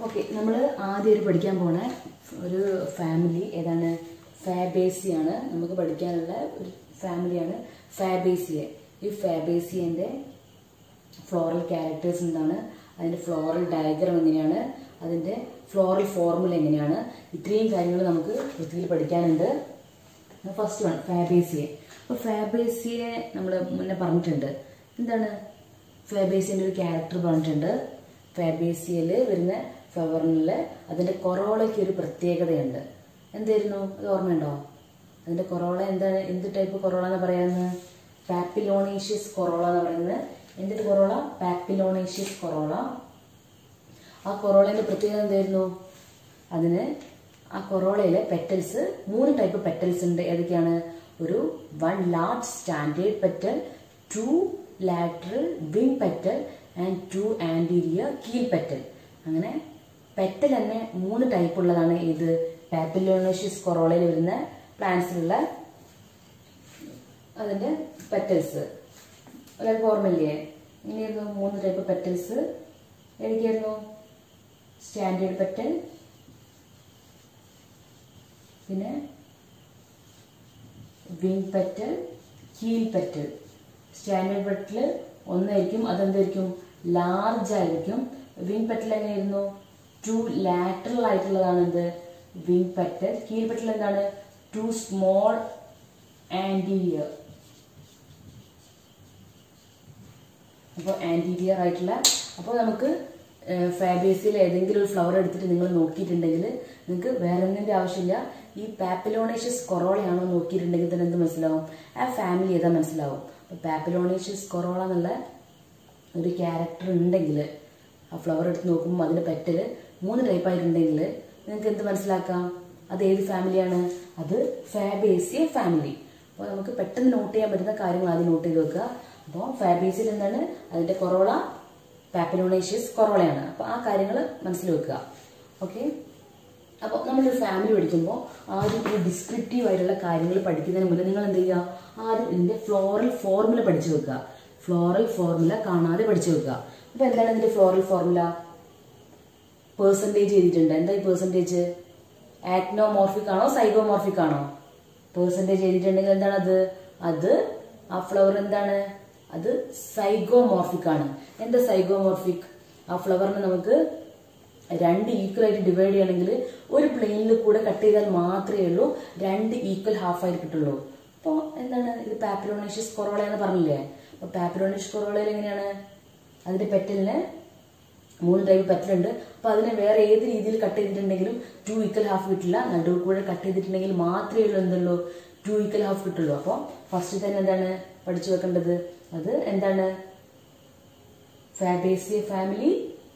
okay നമ്മൾ ആദ്യം ഒരു പഠിക്കാൻ പോണ ഒരു ഫാമിലി ഏതാണ് ഫാബേസിയാണ് നമുക്ക് പഠിക്കാനുള്ള ഒരു ഫാമിലിയാണ് ഫാബേസിയെ ഈ ഫാബേസിയൻ്റെ ഫ്ലോറൽ ക്യാരക്ടേഴ്സ് എന്താണ് അതിൻ്റെ ഫ്ലോറൽ ഡയഗ്രാം എങ്ങനെയാണ് അതിൻ്റെ ഫ്ലോറൽ ഫോർമുല എങ്ങനെയാണ് ഇത്രയും കാര്യങ്ങൾ നമുക്ക് വൃത്തിയിൽ പഠിക്കാനുണ്ട് ഫസ്റ്റ് വൺ ഫാബേസിയെ അപ്പോൾ ഫാബേസിയെ നമ്മൾ മുന്നേ പറഞ്ഞിട്ടുണ്ട് എന്താണ് ഫാബേസിൻ്റെ ഒരു ക്യാരക്ടർ പറഞ്ഞിട്ടുണ്ട് ഫാബേസിയയിൽ വരുന്ന ഫ്ലവറിനിൽ അതിൻ്റെ കൊറോളയ്ക്ക് ഒരു പ്രത്യേകതയുണ്ട് എന്തായിരുന്നു അത് ഓർമ്മയുണ്ടോ അതിൻ്റെ കൊറോള എന്താണ് എന്ത് ടൈപ്പ് കൊറോള എന്ന് പറയുന്നത് പാപ്പിലോണേഷ്യസ് കൊറോള എന്ന് പറയുന്നത് എന്തൊരു കൊറോള പാപ്പിലോണേഷ്യസ് കൊറോള ആ കൊറോളയുടെ പ്രത്യേകത എന്തായിരുന്നു അതിന് ആ കൊറോളയിലെ പെറ്റൽസ് മൂന്ന് ടൈപ്പ് പെറ്റൽസ് ഉണ്ട് ഏതൊക്കെയാണ് ഒരു one large standard petal two lateral wing petal and two anterior keel petal അങ്ങനെ പെറ്റൽ തന്നെ മൂന്ന് ടൈപ്പ് ഉള്ളതാണ് ഇത് പാപ്പിലോണേഷ്യസ് കൊറോളയിൽ വരുന്ന പ്ലാന്റ്സിലുള്ള അതിന്റെ പെറ്റൽസ് എല്ലാവർക്കും ഓർമ്മയില്ലേ ഇങ്ങനെയായിരുന്നു മൂന്ന് ടൈപ്പ് പെറ്റൽസ് ഏതൊക്കെയായിരുന്നു സ്റ്റാൻഡേർഡ് പെറ്റൽ പിന്നെ wing petal keel petal standard petal ഒന്നായിരിക്കും അതെന്തായിരിക്കും ലാർജ് ആയിരിക്കും വിങ് പെറ്റൽ എങ്ങനെയായിരുന്നു ടു ലാറ്ററൽ ആയിട്ടുള്ളതാണ് എന്ത് വിങ് പെറ്റൽ ഹീൽ പെറ്റൽ എന്താണ് ടു സ്മോൾ ആൻറ്റീരിയർ അപ്പോൾ ആൻറ്റീരിയർ ആയിട്ടുള്ള അപ്പോൾ നമുക്ക് ഫാബേസിയിൽ ഏതെങ്കിലും ഒരു ഫ്ലവർ എടുത്തിട്ട് നിങ്ങൾ നോക്കിയിട്ടുണ്ടെങ്കിൽ നിങ്ങൾക്ക് വേറെ ഒന്നിൻ്റെ ആവശ്യമില്ല ഈ പാപ്പിലോണേഷ്യസ് കൊറോളയാണോ നോക്കിയിട്ടുണ്ടെങ്കിൽ തന്നെ എന്ത് മനസ്സിലാവും ആ ഫാമിലി ഏതാ മനസ്സിലാവും അപ്പോൾ പാപ്പിലോണേഷ്യസ് കൊറോള എന്നുള്ള ഒരു ക്യാരക്ടർ ഉണ്ടെങ്കിൽ ആ ഫ്ലവർ എടുത്ത് നോക്കുമ്പോൾ അതിന് പെറ്റൽ മൂന്ന് ടൈപ്പ് ആയിട്ടുണ്ടെങ്കിൽ നിങ്ങൾക്ക് എന്ത് മനസ്സിലാക്കാം അത് ഏത് ഫാമിലിയാണ് അത് ഫാബേസിയ ഫാമിലി അപ്പോൾ നമുക്ക് പെട്ടെന്ന് നോട്ട് ചെയ്യാൻ പറ്റുന്ന കാര്യങ്ങൾ ആദ്യം നോട്ട് ചെയ്ത് വെക്കുക അപ്പോൾ ഫാബേസിൽ എന്താണ് അതിന്റെ കൊറോള പാപ്പിലോണേഷ്യസ് കൊറോളയാണ് അപ്പോൾ ആ കാര്യങ്ങൾ മനസ്സിൽ വെക്കുക ഓക്കെ അപ്പോൾ നമ്മളൊരു ഫാമിലി പഠിക്കുമ്പോൾ ആദ്യം ഈ ഡിസ്ക്രിപ്റ്റീവ് ആയിട്ടുള്ള കാര്യങ്ങൾ പഠിക്കുന്നതിന് മുന്നേ നിങ്ങൾ എന്ത് ചെയ്യുക ആദ്യം ഇതിന്റെ ഫ്ലോറൽ ഫോർമുല പഠിച്ചു വെക്കുക ഫ്ലോറൽ ഫോർമുല കാണാതെ പഠിച്ചു വെക്കുക അപ്പോൾ എന്താണ് ഇതിന്റെ ഫ്ലോറൽ ഫോർമുല പേഴ്സൻറ്റേജ് ചെയ്തിട്ടുണ്ട് എന്താ ഈ പേഴ്സൻറ്റേജ് ആക്നോമോർഫിക് ആണോ സൈഗോമോർഫിക് ആണോ പേഴ്സൻറ്റേജ് ചെയ്തിട്ടുണ്ടെങ്കിൽ എന്താണ് അത് അത് ആ ഫ്ലവർ എന്താണ് അത് സൈഗോമോർഫിക് ആണ് എന്താ സൈഗോമോർഫിക് ആ ഫ്ലവറിനെ നമുക്ക് രണ്ട് ഈക്വൽ ആയിട്ട് ഡിവൈഡ് ചെയ്യണമെങ്കിൽ ഒരു പ്ലെയിനിൽ കൂടെ കട്ട് ചെയ്താൽ മാത്രമേ ഉള്ളൂ രണ്ട് ഈക്വൽ ഹാഫ് ആയിട്ട് കിട്ടുള്ളൂ അപ്പോൾ എന്താണ് ഇത് പാപ്പിലോണേഷ്യസ് കൊറോള എന്ന് പറഞ്ഞില്ലേ അപ്പോൾ പാപ്പിലോണേഷ്യസ് കൊറോളയിൽ എങ്ങനെയാണ് അതിന്റെ പെറ്റലിന് മൂന്ന് ടൈപ്പ് പെറ്റലുണ്ട് അപ്പൊ അതിനെ വേറെ ഏത് രീതിയിൽ കട്ട് ചെയ്തിട്ടുണ്ടെങ്കിലും ടു ഈക്വൽ ഹാഫ് കിട്ടില്ല നടുവിൽ കൂടെ കട്ട് ചെയ്തിട്ടുണ്ടെങ്കിൽ മാത്രമേ ഉള്ളൂ എന്തുള്ളൂ ടു ഈക്വൽ ഹാഫ് കിട്ടുള്ളൂ അപ്പോൾ ഫസ്റ്റ് തന്നെ എന്താണ് പഠിച്ചു വെക്കേണ്ടത് അത് എന്താണ് ഫാബേസിയ ഫാമിലി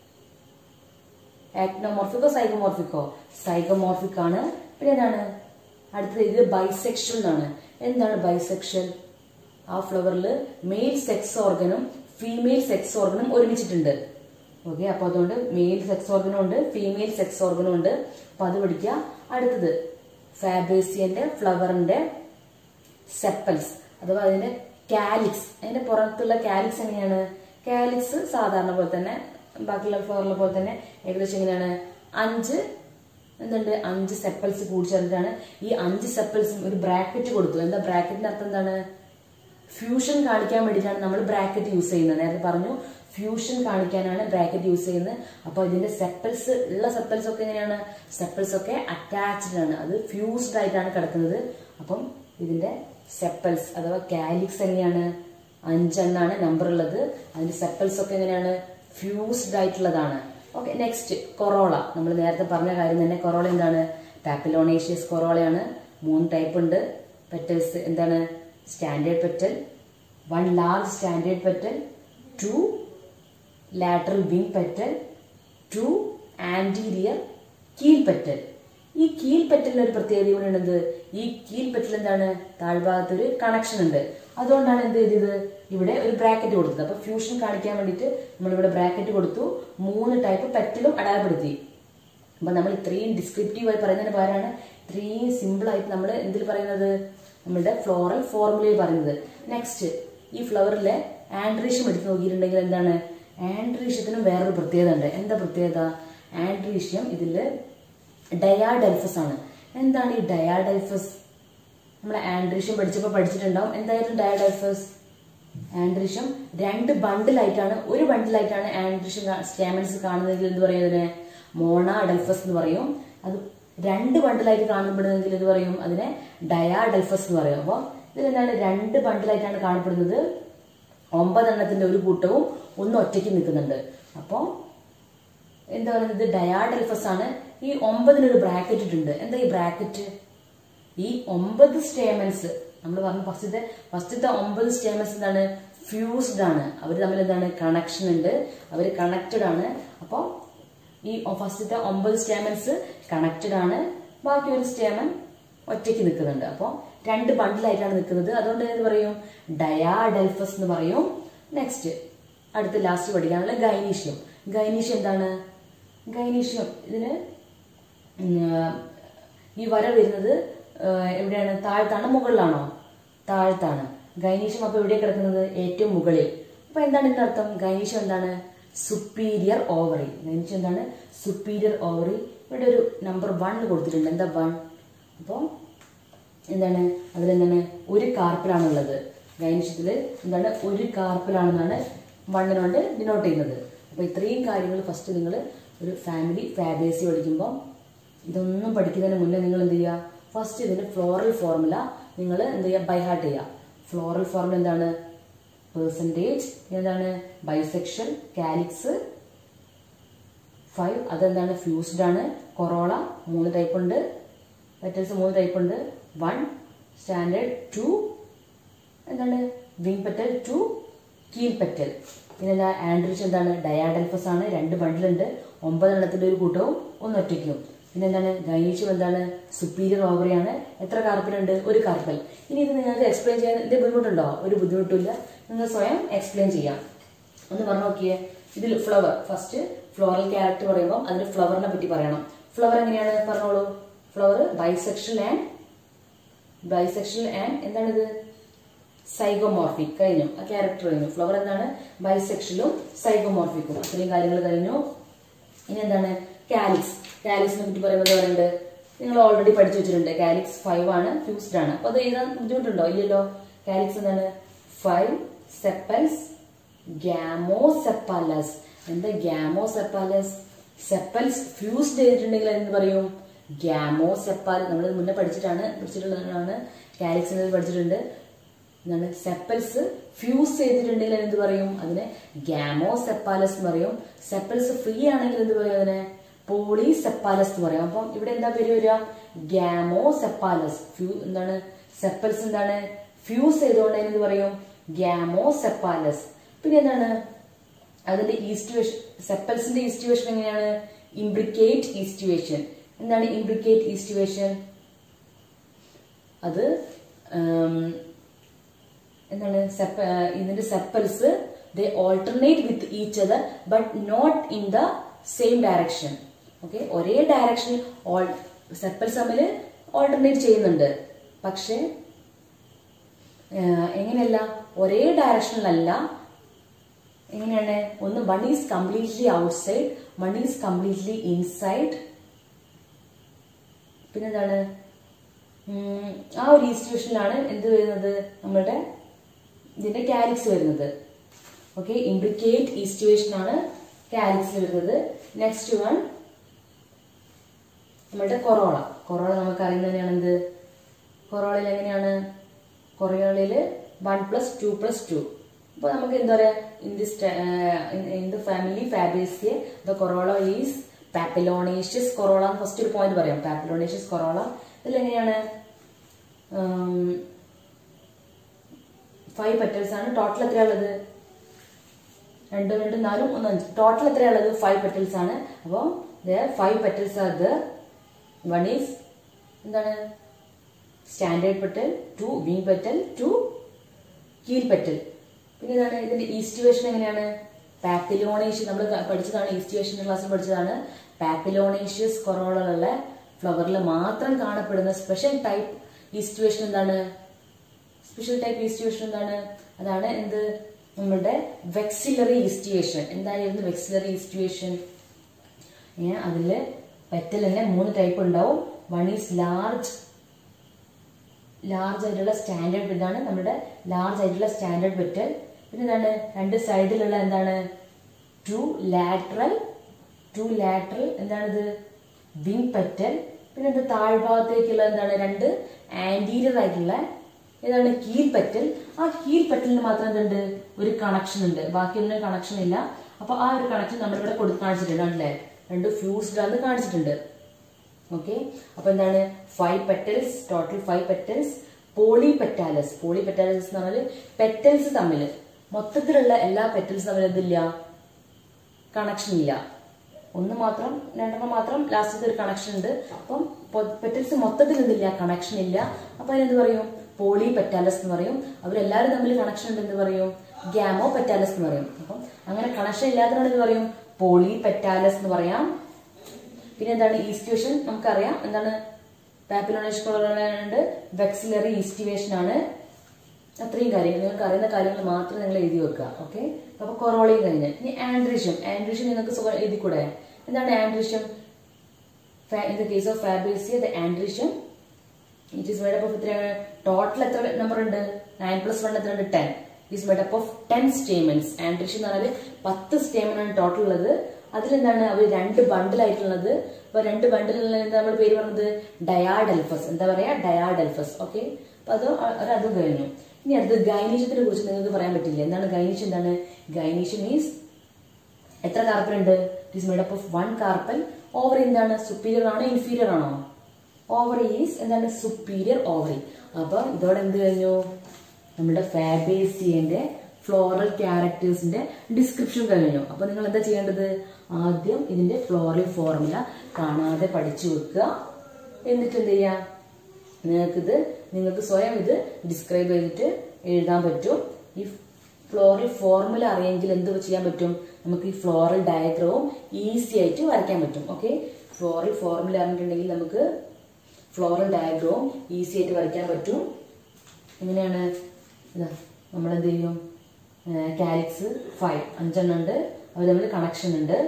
ആക്നോമോർഫിക്കോ സൈഗോമോർഫിക്കോ സൈഗോമോർഫിക് ആണ് പിന്നെ എന്താണ് അടുത്തത് ഇത് ബൈസെക്ഷൽ എന്നാണ് എന്താണ് ബൈസെക്ഷൽ ആ ഫ്ലവറിൽ മെയിൽ സെക്സ് ഓർഗനും ഫീമെയിൽ സെക്സ് ഓർഗനും ഒരുമിച്ചിട്ടുണ്ട് ഓക്കെ അപ്പൊ അതുകൊണ്ട് മെയിൽ സെക്സ് ഓർഗനും ഉണ്ട് ഫീമെയിൽ സെക്സ് ഓർഗനും ഉണ്ട് അപ്പൊ അത് പഠിക്കുക അടുത്തത് ഫാബേസിയന്റെ ഫ്ലവറിന്റെ സെപ്പൽസ് അഥവാ അതിന്റെ കാലിക്സ് അതിന്റെ പുറത്തുള്ള കാലിക്സ് എങ്ങനെയാണ് കാലിക്സ് സാധാരണ പോലെ തന്നെ ബാക്കിയുള്ള ഫ്ലവറിലെ പോലെ തന്നെ ഏകദേശം എങ്ങനെയാണ് അഞ്ച് എന്തുണ്ട് അഞ്ച് സെപ്പൽസ് കൂടി ചേർന്നിട്ടാണ് ഈ അഞ്ച് സെപ്പൽസും ഒരു ബ്രാക്കറ്റ് കൊടുത്തു എന്താ ബ്രാക്കറ്റിന്റെ അർത്ഥം എന്താണ് ഫ്യൂഷൻ കാണിക്കാൻ വേണ്ടിയിട്ടാണ് നമ്മൾ ബ്രാക്കറ്റ് യൂസ് ചെയ്യുന്നത് നേരത്തെ പറഞ്ഞു ഫ്യൂഷൻ കാണിക്കാനാണ് ബ്രാക്കറ്റ് യൂസ് ചെയ്യുന്നത് അപ്പോൾ ഇതിന്റെ സെപ്പൽസ് ഉള്ള സെപ്പൽസ് ഒക്കെ എങ്ങനെയാണ് സെപ്പൽസ് ഒക്കെ അറ്റാച്ച്ഡ് ആണ് അത് ഫ്യൂസ്ഡ് ആയിട്ടാണ് കിടക്കുന്നത് അപ്പം ഇതിന്റെ സെപ്പൽസ് അഥവാ കാലിക്സ് എങ്ങനെയാണ് അഞ്ചെണ്ണാണ് നമ്പർ ഉള്ളത് അതിന്റെ സെപ്പൽസ് ഒക്കെ എങ്ങനെയാണ് ഫ്യൂസ്ഡ് ആയിട്ടുള്ളതാണ് ഓക്കെ നെക്സ്റ്റ് കൊറോള നമ്മൾ നേരത്തെ പറഞ്ഞ കാര്യം തന്നെ കൊറോള എന്താണ് പാപ്പിലോണേഷ്യസ് കൊറോളയാണ് മൂന്ന് ടൈപ്പ് ഉണ്ട് പെറ്റൽസ് എന്താണ് standard petal one large standard petal two lateral wing petal two anterior keel petal ഈ കീൽ പെറ്റലിന് ഒരു പ്രത്യേകത കൂടെ ഉള്ളത് ഈ കീൽ പെറ്റൽ എന്താണ് താഴ്ഭാഗത്ത് ഒരു കണക്ഷൻ ഉണ്ട് അതുകൊണ്ടാണ് എന്ത് ചെയ്തത് ഇവിടെ ഒരു ബ്രാക്കറ്റ് കൊടുത്തത് അപ്പൊ ഫ്യൂഷൻ കാണിക്കാൻ വേണ്ടിയിട്ട് നമ്മൾ ഇവിടെ ബ്രാക്കറ്റ് കൊടുത്തു മൂന്ന് ടൈപ്പ് പെറ്റലും അടയാളപ്പെടുത്തി അപ്പൊ നമ്മൾ ഇത്രയും ഡിസ്ക്രിപ്റ്റീവ് ആയി പറയുന്നതിന് പകരമാണ് ഇത്രയും സിമ്പിൾ ആയിട്ട് നമ്മൾ എന്തിൽ പറയുന്നത് നമ്മുടെ ഫ്ലോറൽ ഫോർമുലയിൽ പറയുന്നത് നെക്സ്റ്റ് ഈ ഫ്ലവറിലെ ആൻഡ്രീഷ്യം എടുത്ത് നോക്കിയിട്ടുണ്ടെങ്കിൽ എന്താണ് ആൻഡ്രീഷ്യത്തിനും വേറൊരു പ്രത്യേകത ഉണ്ട് എന്താ പ്രത്യേകത ആൻഡ്രീഷ്യം ഇതില് ഡയാഡൽഫസ് ആണ് എന്താണ് ഈ ഡയാഡൽഫസ് നമ്മൾ ആൻഡ്രീഷ്യം പഠിച്ചപ്പോൾ പഠിച്ചിട്ടുണ്ടാവും എന്തായിരുന്നു ഡയാഡൽഫസ് ആൻഡ്രീഷ്യം രണ്ട് ബണ്ടിലായിട്ടാണ് ഒരു ബണ്ടിലായിട്ടാണ് ആൻഡ്രീഷ്യം സ്റ്റാമൻസ് കാണുന്നതെങ്കിൽ എന്ത് പറയും അതിനെ മോണ അഡൽഫസ് എന്ന് പറയും അത് രണ്ട് ബണ്ടിലായിട്ട് കാണപ്പെടുന്നതെങ്കിൽ എന്ത് പറയും അതിനെ ഡയാഡൽഫസ് എന്ന് പറയും അപ്പോൾ ഇതിലെന്താണ് രണ്ട് ബണ്ടിലായിട്ടാണ് കാണപ്പെടുന്നത് ഒമ്പതെണ്ണത്തിന്റെ ഒരു കൂട്ടവും ഒന്ന് ഒറ്റയ്ക്ക് നിൽക്കുന്നുണ്ട് അപ്പോൾ എന്താ പറയുന്നത് ഡയാഡൽഫസ് ആണ് ഈ ഒമ്പതിനൊരു ബ്രാക്കറ്റ് ഇട്ടുണ്ട് എന്താ ഈ ബ്രാക്കറ്റ് ഈ ഒമ്പത് സ്റ്റേമൻസ് നമ്മൾ പറഞ്ഞു ഫസ്റ്റത്തെ ഫസ്റ്റത്തെ ഒമ്പത് സ്റ്റേമൻസ് എന്താണ് ഫ്യൂസ്ഡ് ആണ് അവർ തമ്മിൽ എന്താണ് കണക്ഷൻ ഉണ്ട് അവർ കണക്റ്റഡ് ആണ് അപ്പോൾ ഈ ഫസ്റ്റത്തെ ഒമ്പത് സ്റ്റേമൻസ് കണക്റ്റഡ് ആണ് ബാക്കി ഒരു സ്റ്റേമൻ ഒറ്റയ്ക്ക് നിൽക്കുന്നുണ്ട് അപ്പോൾ രണ്ട് ബണ്ടിലായിട്ടാണ് നിൽക്കുന്നത് അതുകൊണ്ട് എന്ത് പറയും ഡയാഡൽഫസ് എന്ന് പറയും നെക്സ്റ്റ് അടുത്ത ലാസ്റ്റ് പഠിക്കാനുള്ള ഗൈനീഷ്യം ഗൈനീഷ്യം എന്താണ് ഗൈനീഷ്യം ഇതിന് ഉം, ഈ വര വരുന്നത് ആ, എവിടെയാണ് താഴത്താണ് മുകളിലാണോ താഴത്താണ് ഗൈനീഷ്യം അപ്പൊ എവിടെയാണ് കിടക്കുന്നത് ഏറ്റവും മുകളിൽ അപ്പൊ എന്താണ് ഇതിന്റെ അർത്ഥം ഗൈനീഷ്യം എന്താണ് സുപ്പീരിയർ ഓവറി ഗൈനീഷ്യം എന്താണ് സുപ്പീരിയർ ഓവറി ഇവിടെ ഒരു നമ്പർ വൺ കൊടുത്തിട്ടുണ്ട് എന്താ വൺ അപ്പോൾ എന്താണ് അതിലെന്താണ് ഒരു കാർപ്പിലാണുള്ളത് ഗൈനീഷ്യത്തിൽ എന്താണ് ഒരു കാർപ്പിലാണെന്നാണ് വണ്ണിനോണ്ട് ഡിനോട്ട് ചെയ്യുന്നത് അപ്പോൾ ഇത്രയും കാര്യങ്ങൾ ഫസ്റ്റ് നിങ്ങൾ ഒരു ഫാമിലി ഫാബേസി പഠിക്കുമ്പോൾ ഇതൊന്നും പഠിക്കുന്നതിന് മുന്നേ നിങ്ങൾ എന്ത് ചെയ്യുക ഫസ്റ്റ് ഇതിന്റെ ഫ്ലോറൽ ഫോർമുല നിങ്ങൾ എന്ത് ചെയ്യുക ബൈഹാർട്ട് ചെയ്യുക ഫ്ലോറൽ ഫോർമുല എന്താണ് പെർസെൻറ്റേജ് എന്താണ് ബൈസെക്ഷൻ കാലിക്സ് ഫൈവ് അതെന്താണ് ഫ്യൂസ്ഡ് ആണ് കൊറോള മൂന്ന് ടൈപ്പ് ഉണ്ട് പെറ്റൽസ് മൂന്ന് ടൈപ്പ് ഉണ്ട് വൺ സ്റ്റാൻഡേർഡ് ടു എന്താണ് wing petal two keel petal പിന്നെ എന്താ ആൻഡ്രിച്ച് എന്താണ് ഡയാഡൽഫസ് ആണ് രണ്ട് ബണ്ടിലുണ്ട് ഒമ്പതെണ്ണത്തിന്റെ ഒരു കൂട്ടവും ഒന്ന് ഒറ്റയ്ക്കും പിന്നെ എന്താണ് ഗൈനീഷ്യം എന്താണ് സുപ്പീരിയർ ഓവറിയാണ് എത്ര കാർപ്പലുണ്ട് ഒരു കാർപ്പൽ ഇനി ഇത് നിങ്ങൾക്ക് എക്സ്പ്ലെയിൻ ചെയ്യാൻ എന്തെങ്കിലും ബുദ്ധിമുട്ടുണ്ടോ ഒരു ബുദ്ധിമുട്ടില്ല നിങ്ങൾ സ്വയം എക്സ്പ്ലെയിൻ ചെയ്യാം ഒന്ന് പറഞ്ഞു നോക്കിയേ ഇതിൽ ഫ്ലവർ ഫസ്റ്റ് ഫ്ലോറൽ ക്യാരക്ടർ പറയുമ്പോൾ അതിൽ ഫ്ലവറിനെ പറ്റി പറയണം ഫ്ലവർ എങ്ങനെയാണ് പറഞ്ഞോളൂ flower bisexual and bisexual and എന്താണിത് സൈഗോമോർഫിക് കഴിഞ്ഞു ആ ക്യാരക്ടർ കഴിഞ്ഞു ഫ്ലവർ എന്താണ് ബൈസെക്ഷലും സൈഗോമോർഫിക്കും അത്രയും കാര്യങ്ങൾ കഴിഞ്ഞു ഇനി എന്താണ് കാലിക്സ് കാലിക്സിനെ പറ്റി പറയുന്നത് പറയുന്നത് നിങ്ങൾ ഓൾറെഡി പഠിച്ചു വെച്ചിട്ടുണ്ട് കാലിക്സ് ഫൈവ് ആണ് ഫ്യൂസ്ഡ് ആണ് അപ്പൊ അത് എഴുതാൻ ബുദ്ധിമുട്ടുണ്ടോ ഇല്ലല്ലോ കാലിക്സ് എന്താണ് ഫൈവ് സെപ്പൽസ് ഗ്യാമോസെപ്പാലസ് എന്താ ഗ്യാമോസെപ്പാലസ് സെപ്പൽസ് ഫ്യൂസ്ഡ് ചെയ്തിട്ടുണ്ടെങ്കിൽ എന്ത് പറയും ഗ്യാമോസെപ്പാൽ നമ്മൾ മുന്നേ പഠിച്ചിട്ടാണ് പഠിച്ചിട്ടുള്ളതാണ് കാലിക്സ് എന്നത് പഠിച്ചിട്ടുണ്ട് എന്താണ് സെപ്പൽസ് ഫ്യൂസ് ചെയ്തിട്ടുണ്ടെങ്കിൽ എന്ത് പറയും അതിനെ ഗ്യാമോസെപ്പാലസ് എന്ന് പറയും സെപ്പൽസ് ഫ്രീ ആണെങ്കിൽ എന്ത് പറയും അതിനെ പോളിസെപ്പാലസ് എന്ന് പറയും അപ്പം ഇവിടെ എന്താ പേര് വരിക ഗ്യാമോസെപ്പാലസ് ഫ്യൂ എന്താണ് സെപ്പൽസ് എന്താണ് ഫ്യൂസ് ചെയ്തുകൊണ്ട് എന്ത് പറയും ഗ്യാമോസെപ്പാലസ് പിന്നെ എന്താണ് അതിന്റെ ഈസ്റ്റുവേഷൻ സെപ്പൽസിന്റെ ഈസ്റ്റുവേഷൻ എങ്ങനെയാണ് ഇംബ്രിക്കേറ്റ് ഈസ്റ്റുവേഷൻ എന്താണ് ഇംബ്രിക്കേറ്റ് ഈസ്റ്റുവേഷൻ അത് ഉം, എന്താണ് സെപ്പ ഇതിന്റെ sepals they alternate with each other but not in the same direction okay ഒരേ ഡയറക്ഷനിൽ സെപ്പൽസ് തമ്മിൽ ഓൾട്ടർനേറ്റ് ചെയ്യുന്നുണ്ട് പക്ഷേ ആഹ് എങ്ങനെയല്ല ഒരേ ഡയറക്ഷനിലല്ല എങ്ങനെയാണ് ഒന്ന് one is completely outside one is completely inside പിന്നെന്താണ് ഉം, ആ ഒരു ഇൻസ്റ്റിറ്റ്യൂഷനിലാണ് എന്ത് വരുന്നത് നമ്മളുടെ ഇതിന്റെ കാലിക്സ് വരുന്നത് ഓക്കെ ഇംപ്ലിക്കേറ്റ് ഈസ്റ്റുവേഷൻ ആണ് കാലിക്സ് വരുന്നത് നെക്സ്റ്റ് വൺ നമ്മളുടെ കൊറോള കൊറോള നമുക്ക് അറിയുന്നത് തന്നെയാണ് എന്ത് കൊറോളയിൽ എങ്ങനെയാണ് കൊറോളയില് one plus two plus two അപ്പൊ നമുക്ക് എന്താ പറയാ in this in the family Fabaceae the corolla is papilionaceous corolla first ഒരു പോയിന്റ് പറയാം പാപ്പിലോണേഷ്യസ് കൊറോള ഇതിലെങ്ങനെയാണ് ഫൈവ് പെറ്റൽസ് ആണ് ടോട്ടൽ എത്രയുള്ളത് രണ്ട് രണ്ട് നാലും ഒന്ന് അഞ്ച് ടോട്ടൽ എത്രയുള്ളത് ഫൈവ് പെറ്റൽസ് ആണ് അപ്പോൾ five petals are the one is എന്താണ് standard petal two wing petal two keel petal പിന്നെ എന്താണ് ഇതിന്റെ ഈസ്റ്റുവേഷൻ എങ്ങനെയാണ് പാപ്പിലോണേഷ്യസ് നമ്മൾ പഠിച്ചതാണ് ഈസ്റ്റുവേഷൻ ക്ലാസ്സിൽ പഠിച്ചതാണ് പാപ്പിലോണേഷ്യസ് കൊറോളകളുടെ ഫ്ലവറിൽ മാത്രം കാണപ്പെടുന്ന സ്പെഷ്യൽ ടൈപ്പ് ഈസ്റ്റുവേഷൻ എന്താണ് സ്പെഷ്യൽ ടൈപ്പ് ഈസ്റ്റുവേഷൻ എന്താണ് അതാണ് എന്ത് നമ്മളുടെ വെക്സിലറി ഈസ്റ്റുവേഷൻ എന്തായിരുന്നു വെക്സിലറി ഈസ്റ്റുവേഷൻ അതിൽ പെറ്റൽ തന്നെ മൂന്ന് ടൈപ്പ് ഉണ്ടാവും വൺ ഈസ് ലാർജ് ലാർജ് ആയിട്ടുള്ള സ്റ്റാൻഡേർഡ് ഇതാണ് നമ്മുടെ ലാർജ് ആയിട്ടുള്ള സ്റ്റാൻഡേർഡ് പെറ്റൽ പിന്നെ എന്താണ് രണ്ട് സൈഡിലുള്ള എന്താണ് ടു ലാറ്ററൽ ടു ലാറ്ററൽ എന്താണിത് വിങ് പെറ്റൽ പിന്നെ ഇത് താഴ്ഭാഗത്തേക്കുള്ള എന്താണ് രണ്ട് ആന്റീരിയർ ആയിട്ടുള്ള ഏതാണ് ഹീൽ പെറ്റൽ ആ ഹീൽ പെറ്റലിന് മാത്രം എന്തുണ്ട് ഒരു കണക്ഷൻ ഉണ്ട് ബാക്കിയൊന്നും കണക്ഷൻ ഇല്ല അപ്പൊ ആ ഒരു കണക്ഷൻ നമ്മളിവിടെ കൊടുത്ത് കാണിച്ചിട്ടുണ്ട് അല്ലേ രണ്ട് ഫ്യൂസ്ഡ് ആണെന്ന് കാണിച്ചിട്ടുണ്ട് ഓക്കെ അപ്പൊ എന്താണ് five petals total five petals polypetalous polypetalous എന്ന് പറഞ്ഞാൽ പെറ്റൽസ് തമ്മിൽ മൊത്തത്തിലുള്ള എല്ലാ പെറ്റൽസ് തമ്മിൽ എന്തില്ല കണക്ഷൻ ഇല്ല ഒന്ന് മാത്രം രണ്ടെണ്ണം മാത്രം ലാസ്റ്റത്തെ ഒരു കണക്ഷൻ ഉണ്ട് അപ്പം പെറ്റൽസ് മൊത്തത്തിൽ എന്തില്ല കണക്ഷൻ ഇല്ല അപ്പൊ അതിനെന്ത് പറയും പോളി പെറ്റാലസ് എന്ന് പറയും അവരെല്ലാവരും തമ്മിൽ കണക്ഷൻ ഉണ്ട് എന്ന് പറയും ഗ്യാമോ പെറ്റാലസ് എന്ന് പറയും അപ്പം അങ്ങനെ കണക്ഷൻ ഇല്ലാത്തതിനോട് എന്ത് പറയും പോളി പെറ്റാലസ് എന്ന് പറയാം പിന്നെ എന്താണ് ഈസ്റ്റുവേഷൻ നമുക്കറിയാം എന്താണ് പാപ്പിലോണേഷൻ കളറുണ്ട് വെക്സിലറി ഈസ്റ്റിവേഷൻ ആണ് അത്രയും കാര്യങ്ങൾ നിങ്ങൾക്ക് അറിയുന്ന കാര്യങ്ങൾ മാത്രം നിങ്ങൾ എഴുതി വെക്കുക ഓക്കെ അപ്പൊ കൊറോളയും കഴിഞ്ഞ് ഇനി ആൻഡ്രീഷ്യം ആൻഡ്രീഷ്യം നിങ്ങൾക്ക് സുഖം എഴുതിക്കൂടെ എന്താണ് androecium in the case of Fabaceae the androecium it is made up of എത്രയാണ് ടോട്ടൽ എത്ര നമ്പർ ഉണ്ട് നയൻ പ്ലസ് വൺ എത്ര ഉണ്ട് ten is made up of ten stamens androecium എന്ന് പറഞ്ഞാൽ പത്ത് സ്റ്റേമൻ ആണ് ടോട്ടൽ ഉള്ളത് അതിലെന്താണ് അവർ രണ്ട് ബണ്ടിലായിട്ടുള്ളത് അപ്പൊ രണ്ട് ബണ്ടിലുള്ള എന്താ നമ്മൾ പേര് പറഞ്ഞത് ഡയാഡെൽഫസ് എന്താ പറയാ ഡയാഡെൽഫസ് ഓക്കെ അപ്പൊ അത് ഒരു അതും കഴിഞ്ഞു ഇനി അടുത്ത് ഗൈനീഷ്യത്തിനെ കുറിച്ച് നിങ്ങൾക്ക് പറയാൻ പറ്റില്ല എന്താണ് ഗൈനീഷ്യം എന്താണ് ഗൈനീഷ്യം മീൻസ് എത്ര കാർപ്പൽ ഉണ്ട് it is made up of one carpel ovary എന്താണ് സുപ്പീരിയർ ആണോ ഇൻഫീരിയർ ആണോ ഓവറി ഈസ് എന്താണ് സുപ്പീരിയർ ഓവറി അപ്പൊ ഇതോടെ എന്ത് കഴിഞ്ഞു നമ്മുടെ ഫാബേസിയന്റെ ഫ്ലോറൽ ക്യാരക്ടേഴ്സിന്റെ ഡിസ്ക്രിപ്ഷൻ കഴിഞ്ഞു അപ്പൊ നിങ്ങൾ എന്താ ചെയ്യേണ്ടത് ആദ്യം ഇതിന്റെ ഫ്ലോറൽ ഫോർമുല കാണാതെ പഠിച്ചു വെക്കുക എന്നിട്ട് എന്ത് ചെയ്യാം നിങ്ങൾക്കിത് നിങ്ങൾക്ക് സ്വയം ഇത് ഡിസ്ക്രൈബ് ചെയ്തിട്ട് എഴുതാൻ പറ്റും ഈ ഫ്ലോറൽ ഫോർമുല അറിയെങ്കിൽ എന്ത് ചെയ്യാൻ പറ്റും നമുക്ക് ഈ ഫ്ലോറൽ ഡയഗ്രവും ഈസി ആയിട്ട് വരയ്ക്കാൻ പറ്റും ഓക്കെ ഫ്ലോറൽ ഫോർമുല അറിഞ്ഞിട്ടുണ്ടെങ്കിൽ നമുക്ക് ഫ്ലോറൽ ഡയഗ്രവും ഈസി ആയിട്ട് വരയ്ക്കാൻ പറ്റും എങ്ങനെയാണ് ഇതാ നമ്മൾ എന്ത് ചെയ്യും കാലിക്സ് ഫൈവ് അഞ്ചെണ്ണം ഉണ്ട് അവർ തമ്മിൽ കണക്ഷൻ ഉണ്ട്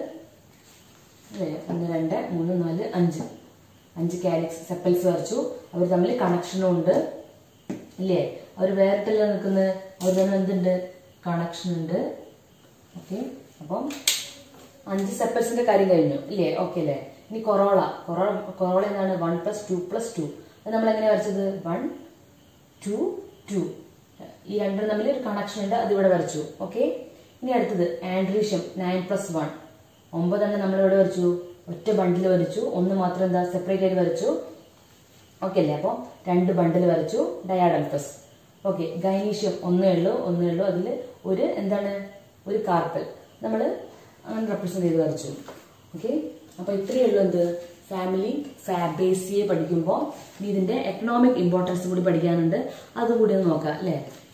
അല്ലേ ഒന്ന് രണ്ട് മൂന്ന് നാല് അഞ്ച് അഞ്ച് കാലിക്സ് സെപ്പൽസ് വരച്ചു അവർ തമ്മിൽ കണക്ഷനും ഉണ്ട് ഇല്ലേ അവർ വേറിട്ടല്ല നിൽക്കുന്നത് അവർ തമ്മിൽ എന്തുണ്ട് കണക്ഷൻ ഉണ്ട് ഓക്കെ അപ്പം അഞ്ച് സെപ്പൽസിന്റെ കാര്യം കഴിഞ്ഞു ഇല്ലേ ഓക്കെ അല്ലേ ഇനി കൊറോള കൊറോള കൊറോള എന്താണ് one plus two plus two അത് നമ്മൾ എങ്ങനെ വരച്ചത് വൺ ടു ടു ഈ രണ്ടും തമ്മിൽ ഒരു കണക്ഷൻ ഉണ്ട് അത് ഇവിടെ വരച്ചു ഓക്കെ ഇനി അടുത്തത് ആൻഡ്രീഷ്യം നയൻ പ്ലസ് വൺ ഒമ്പതെണ്ണം നമ്മൾ ഇവിടെ വരച്ചു ഒറ്റ ബണ്ടിൽ വരച്ചു ഒന്ന് മാത്രം എന്താ സെപ്പറേറ്റ് ആയിട്ട് വരച്ചു ഓക്കെ അല്ലേ അപ്പോൾ രണ്ട് ബണ്ടിൽ വരച്ചു ഡയാഡൽഫസ് ഓക്കെ ഗൈനീഷ്യം ഒന്നേ ഉള്ളൂ ഒന്നേ ഉള്ളൂ അതിൽ ഒരു എന്താണ് ഒരു കാർപ്പൽ നമ്മൾ അങ്ങനെ റെപ്രസെന്റ് ചെയ്ത് വരച്ചു ഓക്കെ അപ്പോൾ ഇത്രയേ ഉള്ളൂ എന്ത് ഫാമിലി ഫാബേസിയെ പഠിക്കുമ്പോൾ ഇനി ഇതിന്റെ എക്കണോമിക് ഇമ്പോർട്ടൻസ് കൂടി പഠിക്കാനുണ്ട് അതുകൂടി ഒന്ന് നോക്കാം അല്ലേ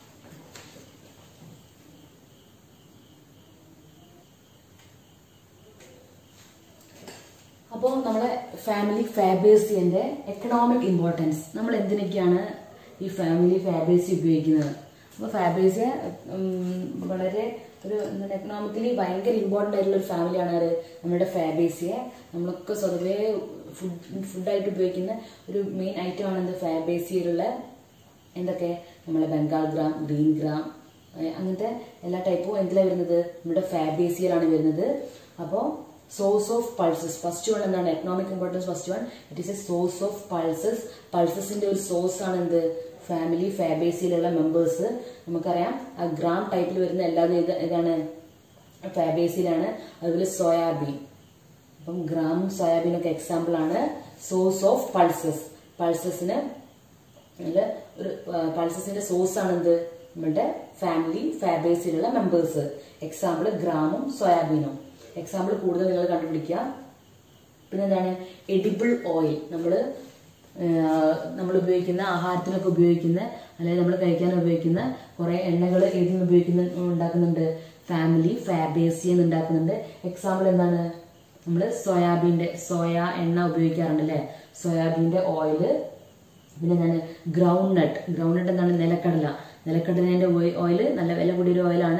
അപ്പോൾ നമ്മുടെ ഫാമിലി ഫാബേസിയന്റെ എക്കണോമിക് ഇമ്പോർട്ടൻസ് നമ്മൾ എന്തിനൊക്കെയാണ് ഈ ഫാമിലി ഫാബേസി ഉപയോഗിക്കുന്നത് അപ്പോൾ ഫാബേസിയ വളരെ ഒരു എന്താണ് എക്കണോമിക്കലി ഭയങ്കര ഇമ്പോർട്ടൻ്റ് ആയിട്ടുള്ള ഒരു ഫാമിലിയാണ് ആര് നമ്മുടെ ഫാബേസിയ നമ്മളൊക്കെ സ്വതവേ ഫുഡ് ഫുഡായിട്ട് ഉപയോഗിക്കുന്ന ഒരു മെയിൻ ഐറ്റം ആണ് എന്ത് ഫാബേസിയിലുള്ള എന്തൊക്കെ നമ്മളെ ബംഗാൾ ഗ്രാം ഗ്രീൻ ഗ്രാം ഏഹ് അങ്ങനത്തെ എല്ലാ ടൈപ്പും എന്തിലാണ് വരുന്നത് നമ്മുടെ ഫാബേസിയിലാണ് വരുന്നത് അപ്പോൾ source of pulses first one എന്താണ് economic importance first one it is a source of pulses പൾസസിന്റെ ഒരു സോഴ്സ് ആണ് എന്ത് ഫാമിലി ഫാബേസിയിലുള്ള മെമ്പേഴ്സ് നമുക്കറിയാം ആ ഗ്രാം ടൈപ്പിൽ വരുന്ന എല്ലാതും ഇത് ഇതാണ് ഫാബേസിയിലാണ് അതുപോലെ സോയാബീൻ അപ്പം ഗ്രാം സോയാബീൻ ഒക്കെ എക്സാമ്പിൾ ആണ് സോഴ്സ് ഓഫ് പൾസസ് പൾസസിന് അതില് ഒരു പൾസസിന്റെ സോഴ്സ് ആണ് എന്ത് നമ്മുടെ ഫാമിലി ഫാബേസിലുള്ള മെമ്പേഴ്സ് എക്സാമ്പിൾ ഗ്രാമും സോയാബീനും എക്സാമ്പിൾ കൂടുതൽ നിങ്ങൾ കണ്ടുപിടിക്കുക പിന്നെ എന്താണ് എഡിബിൾ ഓയിൽ നമ്മൾ നമ്മൾ ഉപയോഗിക്കുന്ന ആഹാരത്തിനൊക്കെ ഉപയോഗിക്കുന്ന അല്ലെങ്കിൽ നമ്മൾ കഴിക്കാൻ ഉപയോഗിക്കുന്ന കുറെ എണ്ണകൾ ഏതിൽ നിന്ന് ഉപയോഗിക്കുന്ന ഉണ്ടാക്കുന്നുണ്ട് ഫാമിലി ഫാബേസി എന്ന് ഉണ്ടാക്കുന്നുണ്ട് എക്സാമ്പിൾ എന്താണ് നമ്മൾ സോയാബീൻ്റെ സോയ എണ്ണ ഉപയോഗിക്കാറുണ്ട് അല്ലേ സോയാബീൻ്റെ ഓയില് പിന്നെ എന്താണ് ഗ്രൗണ്ട് നട്ട് ഗ്രൗണ്ട് നട്ട് എന്താണ് നിലക്കടല നിലക്കടലേൻ്റെ ഓയിൽ നല്ല വില കൂടിയൊരു ഓയിലാണ്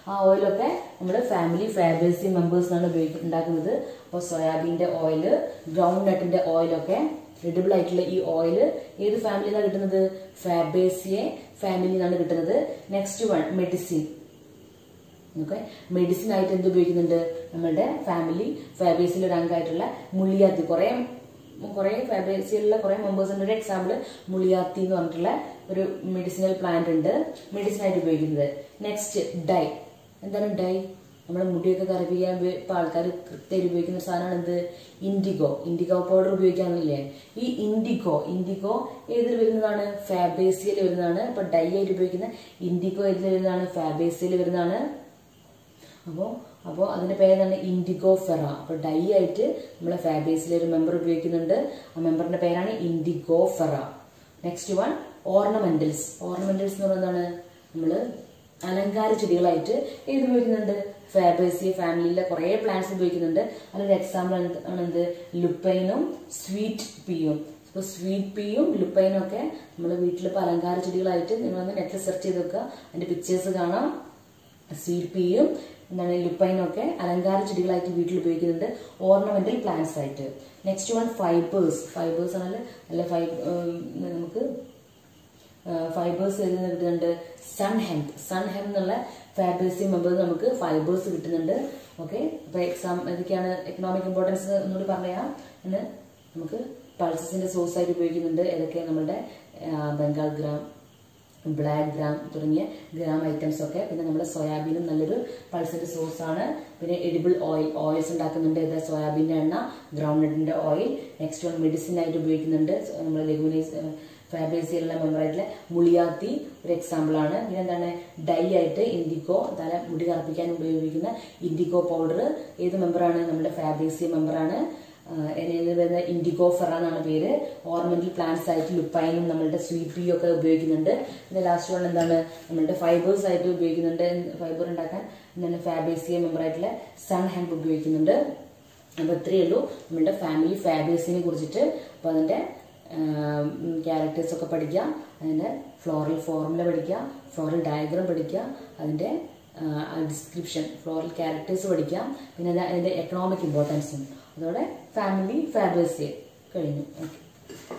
ആ ഓയിലൊക്കെ നമ്മൾ ഫാമിലി ഫാബേസി മെമ്പേഴ്സ് ആണ് ഉപയോഗിക്കുന്നത് ഉണ്ടാക്കുന്നത് അപ്പോൾ സോയാബീൻ്റെ ഓയിൽ ഗ്രൗണ്ട് നട്ടിന്റെ ഓയിലൊക്കെ എഡിബിൾ ആയിട്ടുള്ള ഈ ഓയിൽ ഏത് ഫാമിലിയിൽ നിന്നാണ് കിട്ടുന്നത് ഫാബേസിയെ ഫാമിലിയിൽ നിന്നാണ് കിട്ടുന്നത് next one medicine okay medicine ആയിട്ട് എന്ത് ഉപയോഗിക്കുന്നുണ്ട് നമ്മുടെ ഫാമിലി ഫാബേസിൽ ഒരു അംഗമായിട്ടുള്ള മുളിയാത്തി കുറെ കുറെ ഫാബേസിലുള്ള കുറെ മെമ്പേഴ്സിന്റെ ഒരു എക്സാമ്പിൾ മുളിയാത്തി എന്ന് പറഞ്ഞിട്ടുള്ള ഒരു മെഡിസിനൽ പ്ലാന്റ് ഉണ്ട് മെഡിസിൻ ആയിട്ട് ഉപയോഗിക്കുന്നത് നെക്സ്റ്റ് ഡൈ എന്താണ് ഡൈ നമ്മുടെ മുടിയൊക്കെ കറുപ്പിക്കാൻ ഇപ്പൊ ആൾക്കാർ കൃത്യമായിട്ട് ഉപയോഗിക്കുന്ന സാധനമാണ് എന്ത് ഇൻഡിഗോ ഇൻഡിഗോ പൗഡർ ഉപയോഗിക്കാന്നില്ലേ ഈ ഇൻഡിഗോ ഇൻഡിഗോ ഏതിൽ വരുന്നതാണ് ഫാബേസിയയിൽ വരുന്നതാണ് ഇപ്പൊ ഡൈ ആയിട്ട് ഉപയോഗിക്കുന്ന ഇൻഡിഗോ ഏതിൽ വരുന്നതാണ് ഫാബേസിയയിൽ വരുന്നതാണ് അപ്പോൾ അപ്പോൾ അതിന്റെ പേരാണ് ഇൻഡിഗോ ഫെറ അപ്പോൾ ഡൈ ആയിട്ട് നമ്മളെ ഫാബേസിലെ ഒരു മെമ്പർ ഉപയോഗിക്കുന്നുണ്ട് ആ മെമ്പറിന്റെ പേരാണ് Indigofera next one ornamentals ornamentals എന്ന് പറയുന്നതാണ് നമ്മൾ അലങ്കാര ചെടികളായിട്ട് ഏത് ഉപയോഗിക്കുന്നുണ്ട് ഫാബേസി ഫാമിലിയിലെ കുറേ പ്ലാന്റ്സ് ഉപയോഗിക്കുന്നുണ്ട് അതിലൊരു എക്സാമ്പിൾ ആണ് എന്ത് ലുപ്പൈനും സ്വീറ്റ് പീയും ഇപ്പോൾ സ്വീറ്റ് പീയും ലുപ്പൈനും ഒക്കെ നമ്മൾ വീട്ടിലിപ്പോൾ അലങ്കാര ചെടികളായിട്ട് നിങ്ങളൊന്ന് നെറ്റിൽ സെർച്ച് ചെയ്ത് വെക്കുക അതിന്റെ പിക്ചേഴ്സ് കാണാം സ്വീറ്റ് പീയും എന്താണ് ലുപ്പൈനും ഒക്കെ അലങ്കാര ചെടികളായിട്ട് വീട്ടിൽ ഉപയോഗിക്കുന്നുണ്ട് ഓർണമെന്റൽ പ്ലാന്റ്സ് ആയിട്ട് നെക്സ്റ്റ് വൺ ഫൈബേഴ്സ് ഫൈബേഴ്സ് ആണെങ്കിൽ അല്ല ഫൈബ് നമുക്ക് ഫൈബേഴ്സ് കിട്ടുന്നുണ്ട് സൺ ഹെംപ് സൺ ഹെം എന്നുള്ള ഫാബേഴ്സി മെമ്പേഴ്സ് നമുക്ക് ഫൈബേഴ്സ് കിട്ടുന്നുണ്ട് ഓക്കെ അപ്പൊ എക്സാം ഏതൊക്കെയാണ് എക്കണോമിക് ഇമ്പോർട്ടൻസ് ഒന്നുകൂടി പറയാം എന്ന് നമുക്ക് പൾസസിന്റെ സോഴ്സ് ആയിട്ട് ഉപയോഗിക്കുന്നുണ്ട് ഏതൊക്കെ നമ്മുടെ ബംഗാൾ ഗ്രാം ബ്ലാക്ക് ഗ്രാം തുടങ്ങിയ ഗ്രാം ഐറ്റംസ് ഒക്കെ പിന്നെ നമ്മുടെ സോയാബീനും നല്ലൊരു പൾസിന്റെ സോഴ്സ് ആണ് പിന്നെ എഡിബിൾ ഓയിൽ ഓയിൽസ് ഉണ്ടാക്കുന്നുണ്ട് ഇത് സോയാബീൻ്റെ എണ്ണ ഗ്രൗണ്ട് നട്ടിന്റെ ഓയിൽ നെക്സ്റ്റ് വൺ മെഡിസിൻ ആയിട്ട് ഉപയോഗിക്കുന്നുണ്ട് നമ്മുടെ ലെഗുനൈസ് ഫാബേസിയുള്ള മെമ്പറായിട്ടുള്ള മുളിയാത്തി ഒരു എക്സാമ്പിൾ ആണ് പിന്നെ എന്താണ് ഡൈ ആയിട്ട് ഇൻഡിഗോ തല മുടി കറുപ്പിക്കാൻ ഉപയോഗിക്കുന്ന ഇൻഡിഗോ പൗഡർ ഏത് മെമ്പറാണ് നമ്മുടെ ഫാബേസി മെമ്പറാണ് ഇതിൽ വരുന്ന ഇൻഡിഗോ ഫെറ എന്നാണ് പേര് ഓർണമെന്റൽ പ്ലാന്റ്സ് ആയിട്ട് ലുപ്പൈനും നമ്മളുടെ സ്വീറ്റ് പീ ഒക്കെ ഉപയോഗിക്കുന്നുണ്ട് പിന്നെ ലാസ്റ്റ് വൺ എന്താണ് നമ്മളുടെ ഫൈബേഴ്സ് ആയിട്ട് ഉപയോഗിക്കുന്നുണ്ട് ഫൈബർ ഉണ്ടാക്കാൻ എന്താണ് ഫാബേസിയ മെമ്പർ ആയിട്ടുള്ള സൺ ഹെംപ് ഉപയോഗിക്കുന്നുണ്ട് അപ്പോൾ ഇത്രയേ ഉള്ളൂ നമ്മളുടെ ഫാമിലി ഫാബേസിനെ കുറിച്ചിട്ട് അപ്പോൾ അതിന്റെ ക്യാരക്ടേഴ്സ് ഒക്കെ പഠിക്കുക അതിന്റെ ഫ്ലോറൽ ഫോർമുല പഠിക്കുക ഫ്ലോറൽ ഡയഗ്രാം പഠിക്കുക അതിന്റെ ഡിസ്ക്രിപ്ഷൻ ഫ്ലോറൽ ക്യാരക്ടേഴ്സ് പഠിക്കാം പിന്നെ അതിന്റെ എക്കണോമിക് ഇമ്പോർട്ടൻസും അതോടെ ഫാമിലി ഫാബേഴ്സ് കഴിഞ്ഞു ഓക്കെ